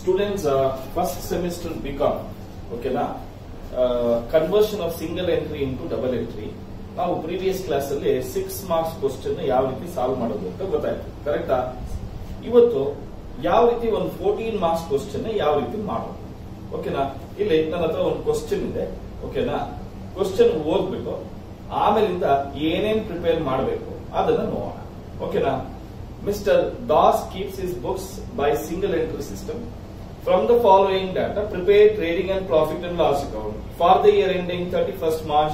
Students first semester BCom ಓಕೆನಾ conversion of single entry into double entry ನಾವು previous class ಅಲ್ಲಿ six marks question ಯಾವ ರೀತಿ solve ಮಾಡೋದು ಅಂತ ಗೊತ್ತಾಯ್ತು ಕರೆಕ್ಟಾ ಇವತ್ತು ಯಾವ ರೀತಿ ಒಂದು ಫೋರ್ಟೀನ್ ಮಾರ್ಕ್ಸ್ ಕ್ವಶನ್ ಯಾವ ರೀತಿ ಮಾಡೋದು ಓಕೆನಾ ಇಲ್ಲಿ ನನ್ನ ಹತ್ರ ಒಂದು ಕ್ವಶನ್ ಇದೆ ಓಕೆನಾ ಕ್ವಶನ್ ಓದ್ಬಿಟ್ಟು ಆಮೇಲಿಂದ ಏನೇನ್ ಪ್ರಿಪೇರ್ ಮಾಡಬೇಕು ಅದನ್ನ ನೋಡೋಣ ಓಕೆನಾ Mr. Das keeps his books by single entry system. From the following data, prepare trading and profit and loss account for the year ending 31st March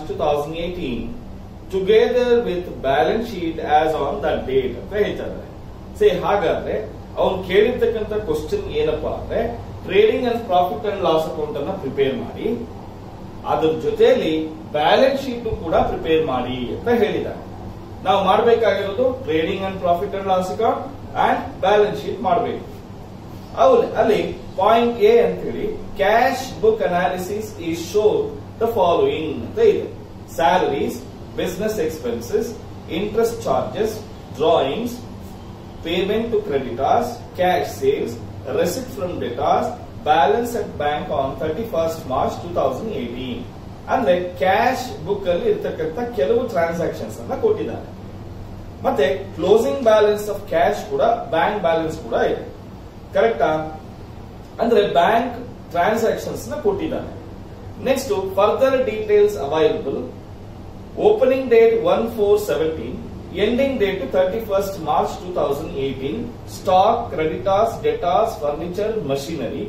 2018 together with balance sheet as on that date ಅಂತ ಹೇಳ್ತಾರೆ ಸೇ ಹಾಗಾದ್ರೆ ಅವ್ನು ಕೇಳಿರ್ತಕ್ಕಂಥ question ಏನಪ್ಪಾ ಅಂದ್ರೆ trading and profit and loss account ಅನ್ನ prepare ಮಾಡಿ ಅದ್ರ ಜೊತೆಯಲ್ಲಿ ಬ್ಯಾಲೆನ್ಸ್ ಶೀಟ್ ಕೂಡ ಪ್ರಿಪೇರ್ ಮಾಡಿ ಅಂತ ಹೇಳಿದ್ದಾರೆ ನಾವು ಮಾಡಬೇಕಾಗಿರೋದು trading and profit and loss account and balance sheet ಮಾಡಬೇಕು ಅಲ್ಲಿ ಅಲ್ಲಿ ಪಾಯಿಂಟ್ ಎ ಅಂತ ಹೇಳಿ cash book analysis is show the following ಅಂತ ಇದೆ salaries business expenses interest charges drawings payment to creditors cash sales receipt from debtors balance at bank on thirty first March two thousand eighteen ಅಂದ್ರೆ cash book ಅಲ್ಲಿ ಇರ್ತಕ್ಕಂಥ ಕೆಲವು transactions ಅನ್ನ ಕೊಟ್ಟಿದ್ದಾರೆ ಮತ್ತೆ closing balance of cash ಕೂಡ bank balance ಕೂಡ ಇದೆ ಕರೆಕ್ಟಾ ಅಂದ್ರೆ ಬ್ಯಾಂಕ್ ಟ್ರಾನ್ಸಾಕ್ಷನ್ಸ್ ನ ಕೊಟ್ಟಿದ್ದಾನೆ next further details available opening date one four seventeen ending date thirty first March two thousand eighteen stock creditors debtors furniture machinery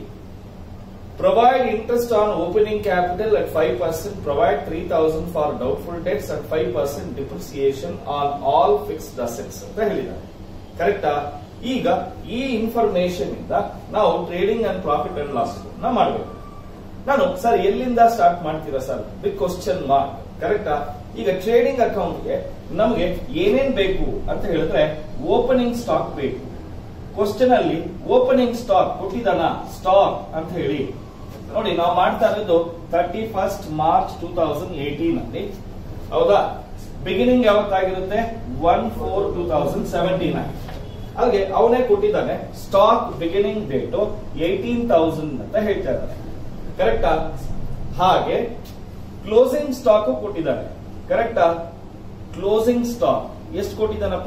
Provide interest on opening capital at 5%. Provide 3000 for doubtful debts and 5% depreciation on all fixed assets ಅಂತ ಹೇಳಿದ್ದಾರೆ ಕರೆಕ್ಟಾ ಈಗ ಈ information ಇಂದ ನಾವು trading and profit and loss ನ ಮಾಡಬೇಕು ನಾನು ಸರ್ ಎಲ್ಲಿಂದ ಸ್ಟಾರ್ಟ್ ಮಾಡ್ತೀರಾ ಸರ್ ಬಿಗ್ ಕ್ವಶನ್ ಮಾರ್ಕ್ ಕರೆಕ್ಟಾ ಈಗ ಟ್ರೇಡಿಂಗ್ ಅಕೌಂಟ್ಗೆ ನಮಗೆ ಏನೇನ್ ಬೇಕು ಅಂತ ಹೇಳಿದ್ರೆ ಓಪನಿಂಗ್ ಸ್ಟಾಕ್ ಬೇಕು ಕ್ವಶನ್ ಅಲ್ಲಿ ಓಪನಿಂಗ್ ಸ್ಟಾಕ್ ಕೊಟ್ಟಿದ್ದಾನ ಸ್ಟಾಕ್ ಅಂತ ಹೇಳಿ ನೋಡಿ ನಾವು ಮಾಡ್ತಾ ಇರೋದು thirty first March two thousand eighteen ಅಲ್ಲಿ ಹೌದಾ ಬಿಗಿನಿಂಗ್ ಯಾವತ್ತಾಗಿರುತ್ತೆ one four two thousand seventeen ಆಗಿ ಅಲ್ಲಿಗೆ ಅವನೇ ಕೊಟ್ಟಿದ್ದಾನೆ stock beginning date eighteen thousand ಅಂತ ಹೇಳ್ತಾ ಇದ್ದಾನೆ ಕರೆಕ್ಟಾ ಹಾಗೆ ಕ್ಲೋಸಿಂಗ್ ಸ್ಟಾಕ್ ಕೊಟ್ಟಿದ್ದಾನೆ ಕರೆಕ್ಟಾ ಕ್ಲೋಸಿಂಗ್ ಸ್ಟಾಕ್ ಎಷ್ಟು ಕೊಟ್ಟಿದ್ದಾನಪ್ಪ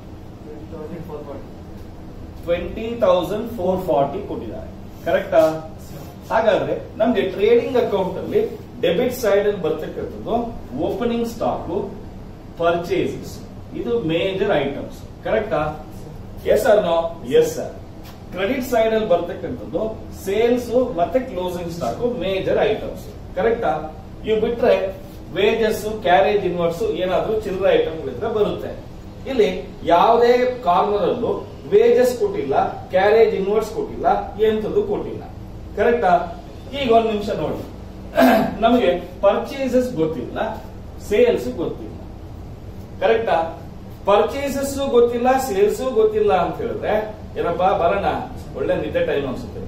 ಟ್ವೆಂಟಿ ತೌಸಂಡ್ ಫೋರ್ ಫಾರ್ಟಿ ಕೊಟ್ಟಿದ್ದಾರೆ ಕರೆಕ್ಟಾ ಹಾಗಾದ್ರೆ ನಮ್ಗೆ ಟ್ರೇಡಿಂಗ್ ಅಕೌಂಟ್ ಅಲ್ಲಿ ಡೆಬಿಟ್ ಸೈಡ್ ಅಲ್ಲಿ ಬರ್ತಕ್ಕಂಥದ್ದು ಓಪನಿಂಗ್ ಸ್ಟಾಕ್ ಪರ್ಚೇಸಸ್ ಇದು ಮೇಜರ್ ಐಟಮ್ಸ್ ಕರೆಕ್ಟಾ yes or no yes sir credit side ಅಲ್ಲಿ ಬರ್ತಕ್ಕಂಥದ್ದು ಸೇಲ್ಸ್ ಮತ್ತೆ ಕ್ಲೋಸಿಂಗ್ ಸ್ಟಾಕ್ ಮೇಜರ್ ಐಟಮ್ಸ್ ಕರೆಕ್ಟಾ ಇವು ಬಿಟ್ರೆ ವೇಜಸ್ ಕ್ಯಾರೇಜ್ ಇನ್ವರ್ಸ್ ಏನಾದ್ರೂ ಚಿಲ್ಲರೆ ಐಟಮ್ಗಳಿದ್ರೆ ಬರುತ್ತೆ ಇಲ್ಲಿ ಯಾವುದೇ ಕಾರ್ನರ್ ಅಲ್ಲೂ ವೇಜಸ್ ಕೊಟ್ಟಿಲ್ಲ ಕ್ಯಾರೇಜ್ ಇನ್ವರ್ಸ್ ಕೊಟ್ಟಿಲ್ಲ ಎಂತದ್ದು ಕೊಟ್ಟಿಲ್ಲ ಕರೆಕ್ಟಾ ಈಗ ಒಂದ್ ನಿಮಿಷ ನೋಡಿ ನಮಗೆ ಪರ್ಚೇಸಸ್ ಗೊತ್ತಿಲ್ಲ ಸೇಲ್ಸ್ ಗೊತ್ತಿಲ್ಲ ಕರೆಕ್ಟಾ ಪರ್ಚೇಸಸ್ ಗೊತ್ತಿಲ್ಲ ಸೇಲ್ಸ್ ಗೊತ್ತಿಲ್ಲ ಅಂತ ಹೇಳಿದ್ರೆ ಏನಪ್ಪ ಬರೋಣ ಒಳ್ಳೆ ನಿದ್ದೆ ಟೈಮ್ ಅನ್ಸುತ್ತೆ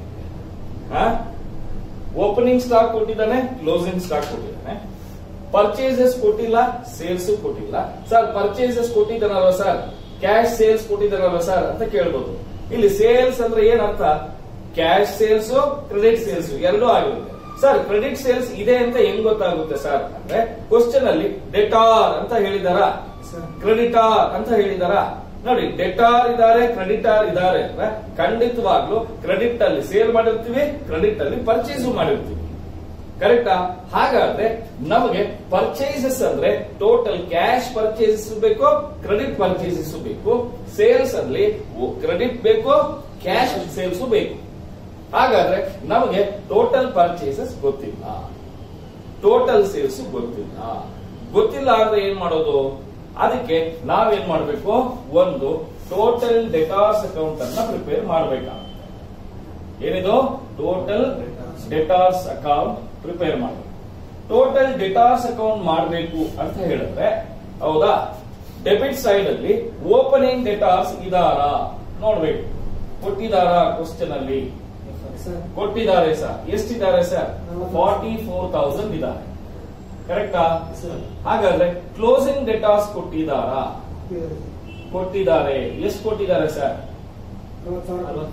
ಓಪನಿಂಗ್ ಸ್ಟಾಕ್ ಕೊಟ್ಟಿದ್ದಾನೆ ಕ್ಲೋಸಿಂಗ್ ಸ್ಟಾಕ್ ಕೊಟ್ಟಿದ್ದಾನೆ ಪರ್ಚೇಸಸ್ ಕೊಟ್ಟಿಲ್ಲ ಸೇಲ್ಸ್ ಕೊಟ್ಟಿಲ್ಲ ಸರ್ ಪರ್ಚೇಸಸ್ ಕೊಟ್ಟಿದ್ದಾನಲ್ವ ಸರ್ ಕ್ಯಾಶ್ ಸೇಲ್ಸ್ ಕೊಟ್ಟಿದ್ದಾರಲ್ವ ಸರ್ ಅಂತ ಕೇಳ್ಬೋದು ಇಲ್ಲಿ ಸೇಲ್ಸ್ ಅಂದ್ರೆ ಏನ್ ಅರ್ಥ ಕ್ಯಾಶ್ ಸೇಲ್ಸ್ ಕ್ರೆಡಿಟ್ ಸೇಲ್ಸ್ ಎರಡೂ ಆಗಿರುತ್ತೆ ಸರ್ ಕ್ರೆಡಿಟ್ ಸೇಲ್ಸ್ ಇದೆ ಅಂತ ಹೆಂಗ್ ಗೊತ್ತಾಗುತ್ತೆ ಸರ್ ಅಂದ್ರೆ ಕ್ವಶನ್ ಅಲ್ಲಿ ಡೆಟಾರ್ ಅಂತ ಹೇಳಿದಾರ ಕ್ರೆಡಿಟಾರ್ ಅಂತ ಹೇಳಿದಾರ ನೋಡಿ ಡೆಟಾರ್ ಇದಾರೆ ಕ್ರೆಡಿಟಾರ್ ಇದಾರೆ ಅಂದ್ರೆ ಖಂಡಿತವಾಗ್ಲೂ ಕ್ರೆಡಿಟ್ ಅಲ್ಲಿ ಸೇಲ್ ಮಾಡಿರ್ತೀವಿ ಕ್ರೆಡಿಟ್ ಅಲ್ಲಿ ಪರ್ಚೇಸ್ ಮಾಡಿರ್ತೀವಿ ಕರೆಕ್ಟಾ ಹಾಗಾದ್ರೆ ನಮಗೆ ಪರ್ಚೇಸಸ್ ಅಂದ್ರೆ ಟೋಟಲ್ ಕ್ಯಾಶ್ ಪರ್ಚೇಸಸ್ ಬೇಕು ಕ್ರೆಡಿಟ್ ಪರ್ಚೇಸಸ್ ಬೇಕು ಸೇಲ್ಸ್ ಅಲ್ಲಿ ಕ್ರೆಡಿಟ್ ಬೇಕು ಕ್ಯಾಶ್ ಸೇಲ್ಸ್ ಬೇಕು ಹಾಗಾದ್ರೆ ನಮಗೆ ಟೋಟಲ್ ಪರ್ಚೇಸಸ್ ಗೊತ್ತಿಲ್ಲ ಟೋಟಲ್ ಸೇಲ್ಸ್ ಗೊತ್ತಿಲ್ಲ ಗೊತ್ತಿಲ್ಲ ಅಂದ್ರೆ ಏನ್ ಮಾಡೋದು ಅದಕ್ಕೆ ನಾವೇನ್ ಮಾಡಬೇಕು ಒಂದು ಟೋಟಲ್ ಡೆಟಾರ್ಸ್ ಅಕೌಂಟ್ ಅನ್ನ ಪ್ರಿಪೇರ್ ಮಾಡಬೇಕಾಗುತ್ತೆ ಏನಿದು ಟೋಟಲ್ ಡೆಟಾರ್ಸ್ ಅಕೌಂಟ್ ಪ್ರಿಪೇರ್ ಮಾಡಬೇಕು ಟೋಟಲ್ ಡೆಟಾರ್ಸ್ ಅಕೌಂಟ್ ಮಾಡಬೇಕು ಅಂತ ಹೇಳಿದ್ರೆ ಹೌದಾ ಡೆಬಿಟ್ ಸೈಡ್ ಅಲ್ಲಿ ಓಪನಿಂಗ್ ಡೆಟಾರ್ಸ್ ಇದಾರ ನೋಡ್ಬೇಕು ಕೊಟ್ಟಿದಾರ ಕ್ವಶನ್ ಅಲ್ಲಿ ಕೊಟ್ಟಿದ್ದಾರೆ ಸರ್ ಎಷ್ಟಿದ್ದಾರೆ ಸರ್ ಫಾರ್ಟಿ ಫೋರ್ ತೌಸಂಡ್ ಇದ್ದಾರೆ ಕರೆಕ್ಟಾ ಹಾಗಾದ್ರೆ ಕ್ಲೋಸಿಂಗ್ ಡೆಟಾರ್ಸ್ ಕೊಟ್ಟಿದಾರಾ ಕೊಟ್ಟಿದ್ದಾರೆ ಎಷ್ಟು ಕೊಟ್ಟಿದ್ದಾರೆ ಸರ್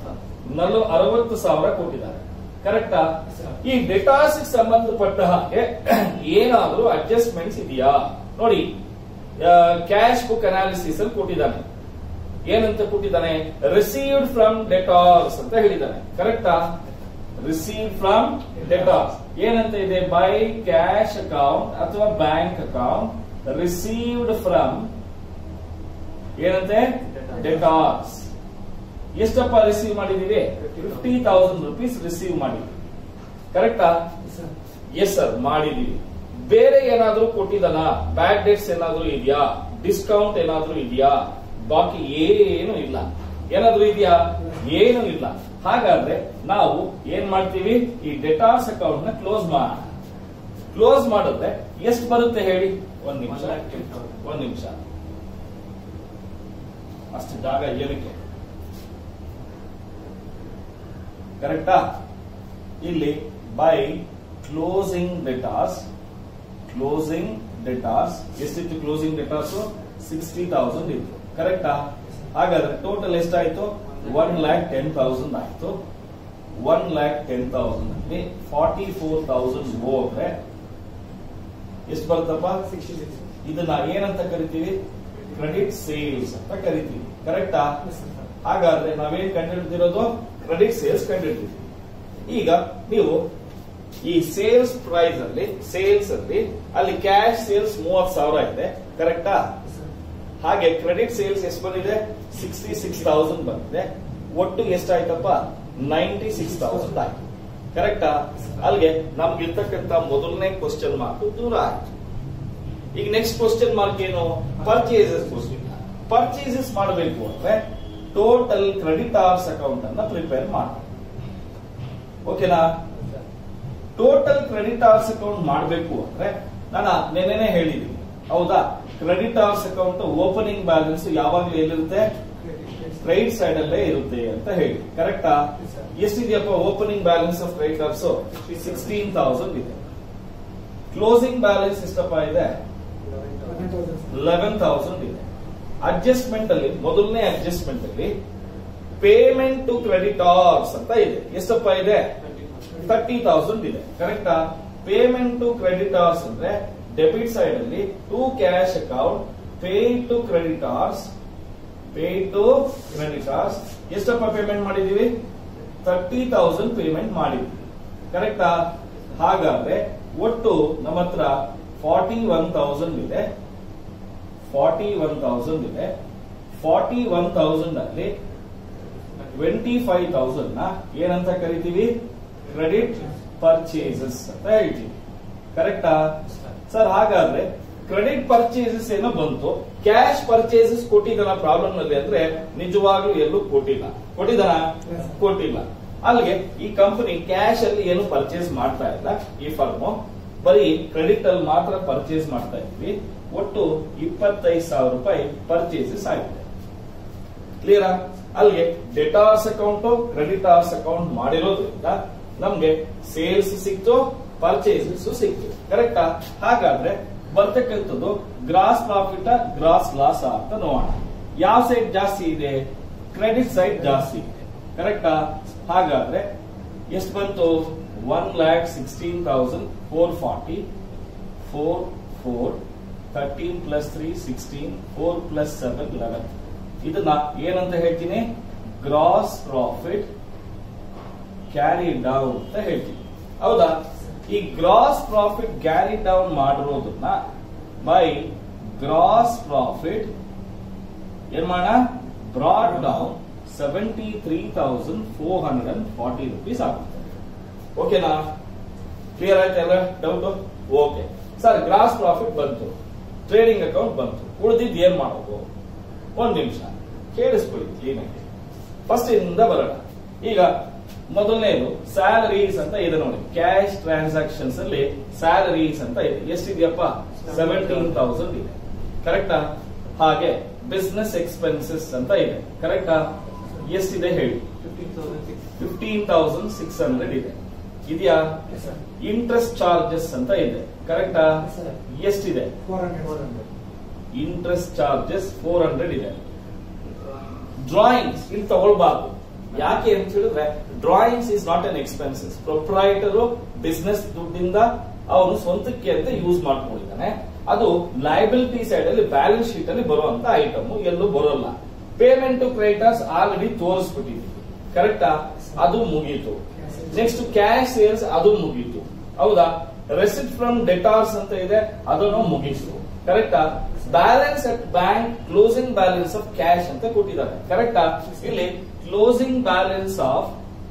ನಲ್ವ ಅರವತ್ತು ಸಾವಿರ ಕೊಟ್ಟಿದ್ದಾರೆ ಕರೆಕ್ಟಾ ಈ ಡೆಟಾಸ್ ಸಂಬಂಧಪಟ್ಟ ಹಾಗೆ ಏನಾದ್ರೂ ಅಡ್ಜಸ್ಟ್ಮೆಂಟ್ಸ್ ಇದೆಯಾ ನೋಡಿ ಕ್ಯಾಶ್ ಬುಕ್ ಅನಾಲಿಸಿಸ್ ಅಲ್ಲಿ ಕೊಟ್ಟಿದ್ದಾನೆ ಏನಂತ ಕೊಟ್ಟಿದ್ದಾನೆ ರಿಸೀವ್ಡ್ ಫ್ರಮ್ ಡೆಟಾರ್ಸ್ ಅಂತ ಹೇಳಿದ್ದಾನೆ ಕರೆಕ್ಟಾ ರಿಸೀವ್ ಫ್ರಮ್ ಡೆಟಾರ್ಸ್ ಏನಂತ ಇದೆ ಬೈ ಕ್ಯಾಶ್ ಅಕೌಂಟ್ ಅಥವಾ ಬ್ಯಾಂಕ್ ಅಕೌಂಟ್ ರಿಸೀವ್ಡ್ ಫ್ರಮ್ ಏನಂತೆ ಡೆಟಾರ್ಸ್ ಎಷ್ಟಪ್ಪ ರಿಸೀವ್ ಮಾಡಿದೀವಿ ಫಿಫ್ಟಿ ತೌಸಂಡ್ ರುಪೀಸ್ ರಿಸೀವ್ ಮಾಡಿದ್ವಿ ಕರೆಕ್ಟಾ ಎಸ್ ಸರ್ ಮಾಡಿದೀವಿ ಬೇರೆ ಏನಾದ್ರೂ ಕೊಟ್ಟಿದ್ದಾನ ಬ್ಯಾಡ್ ಡೇಟ್ಸ್ ಏನಾದ್ರೂ ಇದೆಯಾ ಡಿಸ್ಕೌಂಟ್ ಏನಾದ್ರೂ ಇದೆಯಾ ಬಾಕಿ ಏನು ಇಲ್ಲ ಏನಾದ್ರೂ ಇದೆಯಾ ಏನು ಇಲ್ಲ ಹಾಗಾದ್ರೆ ನಾವು ಏನ್ ಮಾಡ್ತೀವಿ ಈ ಡೆಟಾಸ್ ಅಕೌಂಟ್ ನ ಕ್ಲೋಸ್ ಮಾಡ ಕ್ಲೋಸ್ ಮಾಡಿದ್ರೆ ಎಷ್ಟು ಬರುತ್ತೆ ಹೇಳಿ ಒಂದ್ ನಿಮಿಷ ಒಂದ್ ನಿಮಿಷ ಅಷ್ಟು ಜಾಗ ಏನಕ್ಕೆ ಕರೆಕ್ಟಾ ಇಲ್ಲಿ by closing debtors closing debtors ಎಷ್ಟಿತ್ತು ಕ್ಲೋಸಿಂಗ್ ಡೆಟಾಸ್ ಸಿಕ್ಸ್ಟಿ ತೌಸಂಡ್ ಇತ್ತು ಕರೆಕ್ಟಾ ಹಾಗಾದ್ರೆ ಟೋಟಲ್ ಎಷ್ಟಾಯ್ತು ಒನ್ ಲ್ಯಾಕ್ ಟೆನ್ ತೌಸಂಡ್ ಆಯ್ತು ಒನ್ ಲ್ಯಾಕ್ ಟೆನ್ ತೌಸಂಡ್ ಅಲ್ಲಿ ಫಾರ್ಟಿ ಫೋರ್ ತೌಸಂಡ್ ಹೋದ್ರೆ ಎಷ್ಟು ಬರುತ್ತಪ್ಪ ಇದನ್ನ ಏನಂತ ಕರಿತೀವಿ ಕ್ರೆಡಿಟ್ ಸೇಲ್ಸ್ ಅಂತ ಕರಿತೀವಿ ಕರೆಕ್ಟಾ ಹಾಗಾದ್ರೆ ನಾವೇನ್ ಕಂಡುಹಿಡಿದಿರೋದು ಕ್ರೆಡಿಟ್ ಸೇಲ್ಸ್ ಕಂಡುಹಿಡಿದಿದ್ವಿ ಈಗ ನೀವು ಈ ಸೇಲ್ಸ್ ಪ್ರೈಸ್ ಅಲ್ಲಿ ಸೇಲ್ಸ್ ಅಲ್ಲಿ ಅಲ್ಲಿ ಕ್ಯಾಶ್ ಸೇಲ್ಸ್ ಮೂವತ್ ಸಾವಿರ ಇದೆ ಕರೆಕ್ಟಾ ಹಾಗೆ ಕ್ರೆಡಿಟ್ ಸೇಲ್ಸ್ ಎಷ್ಟು ಬಂದಿದೆ ಸಿಕ್ಸ್ಟಿ ಸಿಕ್ಸ್ ತೌಸಂಡ್ ಬಂದಿದೆ ಒಟ್ಟು ಎಷ್ಟಾಯ್ತಪ್ಪ ನೈಂಟಿ ಸಿಕ್ಸ್ ತೌಸಂಡ್ ಆಯ್ತು ಕರೆಕ್ಟಾ ಅಲ್ಲಿಗೆ ನಮ್ಗೆ ಇರ್ತಕ್ಕಂತ ಮೊದಲನೇ ಕ್ವಶನ್ ಮಾರ್ಕ್ ದೂರ ಆಯ್ತು ಈಗ ನೆಕ್ಸ್ಟ್ ಕ್ವಶನ್ ಮಾರ್ಕ್ ಏನು ಪರ್ಚೇಸಸ್ ಕ್ವಶನ್ ಪರ್ಚೇಸಸ್ ಮಾಡಬೇಕು ಅಂದ್ರೆ ಟೋಟಲ್ ಕ್ರೆಡಿಟಾರ್ಸ್ ಅಕೌಂಟ್ ಅನ್ನ ಪ್ರಿಪೇರ್ ಮಾಡಿ ಓಕೆನಾ ಟೋಟಲ್ ಕ್ರೆಡಿಟಾರ್ಸ್ ಅಕೌಂಟ್ ಮಾಡಬೇಕು ಅಂದ್ರೆ ನಾನು ನೆನ್ನೆನೆ ಹೇಳಿದ್ದೀನಿ ಹೌದಾ ಕ್ರೆಡಿಟಾರ್ಸ್ ಅಕೌಂಟ್ ಓಪನಿಂಗ್ ಬ್ಯಾಲೆನ್ಸ್ ಯಾವಾಗ್ಲೂ ಎಲ್ಲಿರುತ್ತೆ ರೈಟ್ ಸೈಡ್ ಅಲ್ಲೇ ಇರುತ್ತೆ ಅಂತ ಹೇಳಿ ಕರೆಕ್ಟಾ ಎಷ್ಟಿದೆಯಪ್ಪ opening balance of creditors sixteen thousand ಇದೆ ಕ್ಲೋಸಿಂಗ್ ಬ್ಯಾಲೆನ್ಸ್ ಎಷ್ಟಪ್ಪ ಇದೆ ಲೆವೆನ್ ತೌಸಂಡ್ ಇದೆ ಅಡ್ಜಸ್ಟ್ಮೆಂಟ್ ಅಲ್ಲಿ ಮೊದಲನೇ ಅಡ್ಜಸ್ಟ್ಮೆಂಟ್ ಅಲ್ಲಿ ಪೇಮೆಂಟ್ ಟು ಕ್ರೆಡಿಟಾರ್ಸ್ ಅಂತ ಇದೆ ಎಷ್ಟಪ್ಪ ಇದೆ ತರ್ಟಿ ತೌಸಂಡ್ ಇದೆ ಕರೆಕ್ಟಾ ಪೇಮೆಂಟ್ ಟು ಕ್ರೆಡಿಟಾರ್ಸ್ ಅಂದ್ರೆ ಡೆಬಿಟ್ ಸೈಡ್ ಅಲ್ಲಿ to cash account pay to creditors pay to creditors ಎಷ್ಟಪ್ಪ ಪೇಮೆಂಟ್ ಮಾಡಿದೀವಿ ತರ್ಟಿ ತೌಸಂಡ್ ಪೇಮೆಂಟ್ ಮಾಡಿದ್ವಿ ಕರೆಕ್ಟಾ ಹಾಗಾದ್ರೆ ಒಟ್ಟು ನಮ್ಮ ಹತ್ರ ಫಾರ್ಟಿ ಒನ್ ತೌಸಂಡ್ ಇದೆ ಫಾರ್ಟಿ ಒನ್ ತೌಸಂಡ್ ಇದೆ ಫಾರ್ಟಿ ಒನ್ ತೌಸಂಡ್ ಅಲ್ಲಿ ಟ್ವೆಂಟಿ ಫೈವ್ ತೌಸಂಡ್ ನ ಏನಂತ ಕರಿತೀವಿ ಕ್ರೆಡಿಟ್ ಪರ್ಚೇಸಸ್ ಅಂತ ಹೇಳ್ತೀವಿ ಕರೆಕ್ಟಾ ಸರ್ ಹಾಗಾದ್ರೆ ಕ್ರೆಡಿಟ್ ಪರ್ಚೇಸಸ್ ಏನೋ ಬಂತು ಕ್ಯಾಶ್ ಪರ್ಚೇಸಸ್ ಕೊಟ್ಟಿದ್ದಾನ ಪ್ರಾಬ್ಲಮ್ ನಲ್ಲಿ ಅಂದ್ರೆ ನಿಜವಾಗ್ಲೂ ಎಲ್ಲೂ ಕೊಟ್ಟಿಲ್ಲ ಕೊಟ್ಟಿದ್ದಾನ ಕೊಟ್ಟಿಲ್ಲ ಅಲ್ಲಿಗೆ ಈ ಕಂಪನಿ ಕ್ಯಾಶ್ ಅಲ್ಲಿ ಏನು ಪರ್ಚೇಸ್ ಮಾಡ್ತಾ ಇಲ್ಲ ಈ ಫರ್ಮು ಬರೀ ಕ್ರೆಡಿಟ್ ಅಲ್ಲಿ ಮಾತ್ರ ಪರ್ಚೇಸ್ ಮಾಡ್ತಾ ಇದ್ವಿ ಒಟ್ಟು ಇಪ್ಪತ್ತೈದು ಸಾವಿರ ರೂಪಾಯಿ ಪರ್ಚೇಸಸ್ ಆಗಿದೆ ಕ್ಲಿಯರಾ ಅಲ್ಲಿಗೆ ಡೆಟಾರ್ಸ್ ಅಕೌಂಟ್ ಕ್ರೆಡಿಟಾರ್ಸ್ ಅಕೌಂಟ್ ಮಾಡಿರೋದ್ರಿಂದ ನಮ್ಗೆ ಸೇಲ್ಸ್ ಸಿಕ್ತು ಪರ್ಚೇಸಸ್ ಸಿಕ್ತು ಕರೆಕ್ಟಾ ಹಾಗಾದ್ರೆ ಬರ್ತಕ್ಕಂಥದ್ದು ಗ್ರಾಸ್ ಪ್ರಾಫಿಟ್ ಗ್ರಾಸ್ ಲಾಸ್ ಅಂತ ನೋಡೋಣ ಯಾವ ಸೈಡ್ ಜಾಸ್ತಿ ಇದೆ ಕ್ರೆಡಿಟ್ ಸೈಡ್ ಜಾಸ್ತಿ ಇದೆ ಕರೆಕ್ಟಾ ಹಾಗಾದ್ರೆ ಎಷ್ಟು ಬಂತು one lakh sixteen thousand four forty four four thirteen plus three sixteen four plus seven eleven ಇದನ್ನ ಏನಂತ ಹೇಳ್ತೀನಿ ಗ್ರಾಸ್ ಪ್ರಾಫಿಟ್ ಕ್ಯಾರಿ ಡೌನ್ ಅಂತ ಹೇಳ್ತೀನಿ ಹೌದಾ ಈ ಗ್ರಾಸ್ ಪ್ರಾಫಿಟ್ ಕ್ಯಾರಿ ಡೌನ್ ಮಾಡಿರೋದನ್ನ ಬೈ ಗ್ರಾಸ್ ಪ್ರಾಫಿಟ್ ಏನ್ ಮಾಡ brought down seventy three thousand four hundred and forty rupees ಆಗುತ್ತೆ ಓಕೆನಾ ಕ್ಲಿಯರ್ ಆಯ್ತಲ್ಲ doubt okay sir gross profit ಬಂತು ಟ್ರೇಡಿಂಗ್ ಅಕೌಂಟ್ ಬಂತು ಉಳಿದಿದ್ದು ಏನ್ ಮಾಡೋದು ಒಂದ್ ನಿಮಿಷ ಕೇಳಿಸ್ಕೊಳ್ಳಿ ಕ್ಲೀನಾಗಿ ಫಸ್ಟ್ ಇಂದ ಬರೋಣ ಈಗ ಮೊದಲನೇದು ಸ್ಯಾಲರೀಸ್ ಅಂತ ಇದೆ ನೋಡಿ ಕ್ಯಾಶ್ ಟ್ರಾನ್ಸಾಕ್ಷನ್ಸ್ ಅಲ್ಲಿ ಸ್ಯಾಲರೀಸ್ ಅಂತ ಇದೆ ಎಷ್ಟಿದೆಯಪ್ಪ ಸೆವೆಂಟೀನ್ ತೌಸಂಡ್ ಇದೆ ಕರೆಕ್ಟಾ ಹಾಗೆ ಬಿಸ್ನೆಸ್ ಎಕ್ಸ್ಪೆನ್ಸಸ್ ಅಂತ ಇದೆ ಕರೆಕ್ಟಾ ಎಷ್ಟಿದೆ ಹೇಳಿ ಫಿಫ್ಟೀನ್ ತೌಸಂಡ್ ಸಿಕ್ಸ್ ಹಂಡ್ರೆಡ್ ಇದೆ ಇದೆಯಾ ಇಂಟ್ರೆಸ್ಟ್ ಚಾರ್ಜಸ್ ಅಂತ ಇದೆ ಕರೆಕ್ಟಾ ಎಷ್ಟಿದೆ ಇಂಟ್ರೆಸ್ಟ್ ಚಾರ್ಜಸ್ ಫೋರ್ ಹಂಡ್ರೆಡ್ ಇದೆ ಡ್ರಾಯಿಂಗ್ಸ್ ಇಲ್ಲಿ ತಗೊಳ್ಬಾರ್ದು ಯಾಕೆ ಅಂತ ಹೇಳಿದ್ರೆ drawings is not an expenses proprietor business ದುಡ್ಡಿಂದ ಅವನು ಸ್ವಂತಕ್ಕೆ ಅಂತ ಯೂಸ್ ಮಾಡ್ಕೊಂಡಿದ್ದಾನೆ ಅದು ಲಯಬಿಲಿಟಿ ಸೈಡ್ ಅಲ್ಲಿ ಬ್ಯಾಲೆನ್ಸ್ ಶೀಟ್ ಅಲ್ಲಿ ಬರುವಂತ ಐಟಮ್ ಎಲ್ಲೂ ಬರೋಲ್ಲ ಪೇಮೆಂಟ್ ಟು ಕ್ರೆಡಿಟರ್ಸ್ ಆಲ್ರೆಡಿ ತೋರಿಸ್ಬಿಟ್ಟಿದ್ದೀವಿ ಕರೆಕ್ಟಾ ಅದು ಮುಗೀತು ನೆಕ್ಸ್ಟ್ ಕ್ಯಾಶ್ ಸೇಲ್ಸ್ ಅದು ಮುಗೀತು ಹೌದಾ ರೆಸಿಟ್ ಫ್ರಮ್ ಡೆಟಾರ್ಸ್ ಅಂತ ಇದೆ ಅದನ್ನು ಮುಗಿಸು ಕರೆಕ್ಟಾ balance at bank closing balance of cash ಅಂತ ಕೊಟ್ಟಿದ್ದಾರೆ ಕರೆಕ್ಟಾ ಇಲ್ಲಿ closing balance of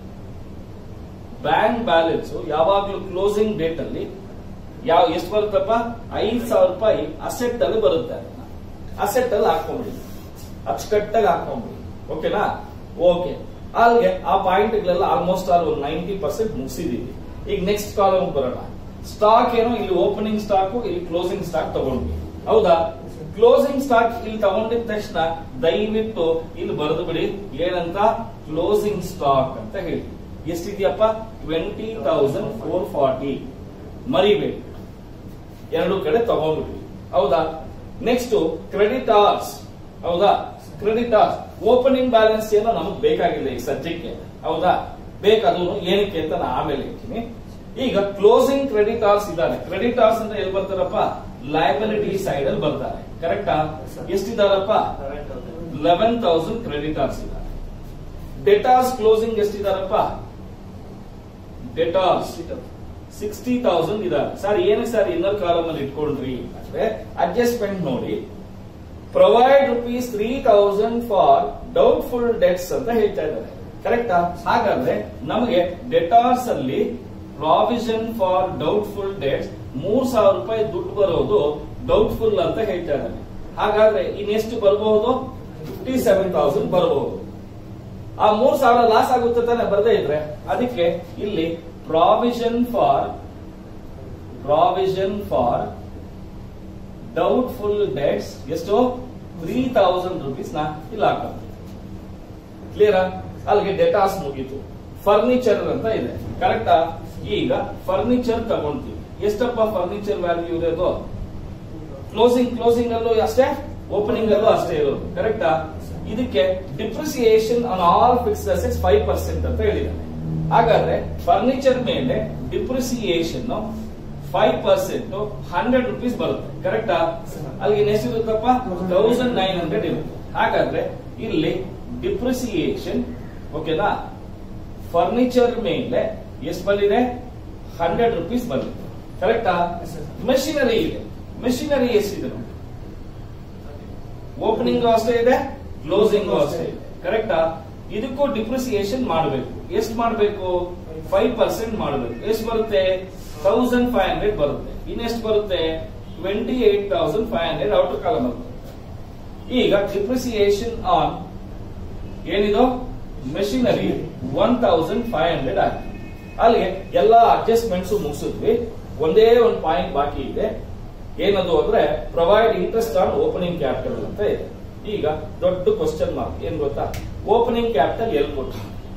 bank balance ಯಾವಾಗ್ಲೂ ಕ್ಲೋಸಿಂಗ್ ಡೇಟ್ ಅಲ್ಲಿ ಯಾವ ಎಷ್ಟು ಬರುತ್ತಪ್ಪ ಐದ್ ಸಾವಿರ ರೂಪಾಯಿ ಅಸೆಟ್ ಅಲ್ಲಿ ಬರುತ್ತೆ ಅಸೆಟ್ ಅಲ್ಲಿ ಹಾಕೊಂಬಿಡಿ ಅಚ್ಚುಕಟ್ಟಾಗಿ ಹಾಕೊಂಬಿಡಿ ಓಕೆನಾ ಓಕೆ ಅಲ್ಲಿಗೆ ಆ ಪಾಯಿಂಟ್ ಗಳೆಲ್ಲ ಆಲ್ಮೋಸ್ಟ್ ಆಲ್ ಒಂದು ನೈಂಟಿ ಪರ್ಸೆಂಟ್ ಮುಗಿಸಿದೀವಿ ಈಗ ನೆಕ್ಸ್ಟ್ ಕಾಲಮ್ ಬರೋಣ ಸ್ಟಾಕ್ ಏನೋ ಇಲ್ಲಿ ಓಪನಿಂಗ್ ಸ್ಟಾಕ್ ಇಲ್ಲಿ ಕ್ಲೋಸಿಂಗ್ ಸ್ಟಾಕ್ ತಗೊಂಡ್ವಿ ಹೌದಾ ಕ್ಲೋಸಿಂಗ್ ಸ್ಟಾಕ್ ಇಲ್ಲಿ ತಗೊಂಡಿದ ತಕ್ಷಣ ದಯವಿಟ್ಟು ಇಲ್ಲಿ ಬರೆದು ಬಿಡಿ ಏನಂತ ಕ್ಲೋಸಿಂಗ್ ಸ್ಟಾಕ್ ಅಂತ ಹೇಳಿ ಎಷ್ಟಿದೆಯಪ್ಪ ಟ್ವೆಂಟಿ ತೌಸಂಡ್ ಫೋರ್ ಫಾರ್ಟಿ ಮರಿಬೇಡಿ ಎರಡು ಕಡೆ ತಗೊಂಡ್ಬಿಟ್ವಿ ಹೌದಾ ನೆಕ್ಸ್ಟ್ ಕ್ರೆಡಿಟ್ ಆರ್ಸ್ ಹೌದಾ ಕ್ರೆಡಿಟ್ ಆರ್ಸ್ ಓಪನಿಂಗ್ ಬ್ಯಾಲೆನ್ಸ್ ಏನೋ ನಮಗ್ ಬೇಕಾಗಿಲ್ಲ ಈಗ ಸದ್ಯಕ್ಕೆ ಹೌದಾ ಬೇಕಾದ್ರು ಏನಕ್ಕೆ ಅಂತ ನಾನು ಆಮೇಲೆ ಹೇಳ್ತೀನಿ ಈಗ ಕ್ಲೋಸಿಂಗ್ ಕ್ರೆಡಿಟ್ ಆರ್ಸ್ ಇದ್ದಾರೆ ಕ್ರೆಡಿಟ್ ಆರ್ಸ್ ಅಂತ ಎಲ್ಲಿ ಬರ್ತಾರಪ್ಪ ಲಯಬಿಲಿಟಿ ಸೈಡ್ ಅಲ್ಲಿ ಬರ್ತಾರೆ ಕರೆಕ್ಟಾ ಎಷ್ಟಿದಾರಪ್ಪ ಲೆವೆನ್ ತೌಸಂಡ್ ಕ್ರೆಡಿಟ್ ಆರ್ಸ್ ಇದ್ದಾರೆ ಡೆಟಾರ್ಸ್ ಕ್ಲೋಸಿಂಗ್ ಎಷ್ಟಿದಾರಪ್ಪ ಡೆಟಾರ್ಸ್ ಸಿಕ್ಸ್ಟಿ ತೌಸಂಡ್ ಇದಾರೆ ಸರ್ ಏನಕ್ಕೆ ಸರ್ ಇನ್ನರ್ ಕಾಲಮ್ ಅಲ್ಲಿ ಇಟ್ಕೊಂಡ್ರಿ ಅಂದ್ರೆ ಅಡ್ಜಸ್ಟ್ಮೆಂಟ್ ನೋಡಿ provide rupees three thousand for doubtful debts ಅಂತ ಹೇಳ್ತಾ ಇದ್ದಾರೆ ಕರೆಕ್ಟಾ ಹಾಗಾದ್ರೆ ನಮಗೆ ಡೆಟಾರ್ಸ್ ಅಲ್ಲಿ ಪ್ರಾವಿಷನ್ ಫಾರ್ ಡೌಟ್ಫುಲ್ ಡೆಟ್ಸ್ ಮೂರ್ ಸಾವಿರ ರೂಪಾಯಿ ದುಡ್ಡು ಬರೋದು ಡೌಟ್ಫುಲ್ ಅಂತ ಹೇಳ್ತಾ ಇದ್ದಾನೆ ಹಾಗಾದ್ರೆ ಇನ್ನೆಷ್ಟು ಬರಬಹುದು ಫಿಫ್ಟಿ ಸೆವೆನ್ ತೌಸಂಡ್ ಬರಬಹುದು ಆ ಮೂರ್ ಸಾವಿರ ಲಾಸ್ ಆಗುತ್ತೆ ತಾನೆ ಬರದೇ ಇದ್ರೆ ಅದಕ್ಕೆ ಇಲ್ಲಿ provision for provision for doubtful debts ಎಷ್ಟು ತ್ರೀ ತೌಸಂಡ್ ರುಪೀಸ್ ನ ಇಲ್ಲಿ ಹಾಕೋದು ಕ್ಲಿಯರ್ ಅಲ್ಲಿಗೆ ಡೆಟಾಸ್ ಮುಗೀತು ಫರ್ನಿಚರ್ ಅಂತ ಇದೆ ಕರೆಕ್ಟಾ ಈಗ ಫರ್ನಿಚರ್ ತಗೊಂತೀವಿ ಎಷ್ಟಪ್ಪ ಫರ್ನಿಚರ್ ವ್ಯಾಲ್ಯೂ ಇರೋದು ಕ್ಲೋಸಿಂಗ್ ಕ್ಲೋಸಿಂಗ್ ಅಲ್ಲೂ ಅಷ್ಟೇ ಓಪನಿಂಗ್ ಅಲ್ಲೂ ಅಷ್ಟೇ ಇರೋದು ಕರೆಕ್ಟಾ ಇದಕ್ಕೆ depreciation on all fixed assets five percent ಅಂತ ಹೇಳಿದ್ದಾನೆ ಹಾಗಾದ್ರೆ ಫರ್ನಿಚರ್ ಮೇಲೆ depreciation five percent hundred rupees ಬರುತ್ತೆ ಕರೆಕ್ಟಾ ಅಲ್ಲಿಗೆ ಎಷ್ಟಿರುತ್ತಪ್ಪ ತೌಸಂಡ್ ನೈನ್ ಹಂಡ್ರೆಡ್ ಇರುತ್ತೆ ಹಾಗಾದ್ರೆ ಇಲ್ಲಿ ಡಿಪ್ರಿಸಿಯೇಷನ್ ಓಕೆನಾ ಫರ್ನಿಚರ್ ಮೇಲೆ ಎಷ್ಟು ಬಂದಿದೆ ಹಂಡ್ರೆಡ್ ರುಪೀಸ್ ಬಂದಿದೆ ಕರೆಕ್ಟಾ ಮೆಷಿನರಿ ಇದೆ ಮೆಷಿನರಿ ಎಷ್ಟಿದೆ ನೋಡಿ ಓಪನಿಂಗ್ ಅಷ್ಟೇ ಇದೆ ಕ್ಲೋಸಿಂಗ್ ಅಷ್ಟೇ ಇದೆ ಕರೆಕ್ಟಾ ಇದಕ್ಕೂ ಡಿಪ್ರಿಸಿಯೇಷನ್ ಮಾಡಬೇಕು ಎಷ್ಟು ಮಾಡಬೇಕು ಫೈವ್ ಪರ್ಸೆಂಟ್ ಮಾಡಬೇಕು ಎಷ್ಟು ಬರುತ್ತೆ ತೌಸಂಡ್ ಫೈವ್ ಹಂಡ್ರೆಡ್ ಬರುತ್ತೆ ಇನ್ನೆಷ್ಟು ಬರುತ್ತೆ twenty eight thousand five hundred outer column ಬರುತ್ತೆ ಈಗ ಡಿಪ್ರಿಸಿಯೇಷನ್ ಆನ್ ಏನಿದು machinery one thousand five hundred ಆಗಿದೆ ಅಲ್ಲಿಗೆ ಎಲ್ಲಾ ಅಡ್ಜಸ್ಟ್ಮೆಂಟ್ಸ್ ಮುಗಿಸಿದ್ವಿ ಒಂದೇ ಒಂದು ಪಾಯಿಂಟ್ ಬಾಕಿ ಇದೆ ಏನದು ಅಂದ್ರೆ provide interest on opening capital ಅಂತ ಇದೆ ಈಗ ದೊಡ್ಡ ಕ್ವಶನ್ ಮಾರ್ಕ್ ಏನ್ ಗೊತ್ತಾ ಓಪನಿಂಗ್ ಕ್ಯಾಪಿಟಲ್ ಎಲ್ಲಿ ಕೊಟ್ಟ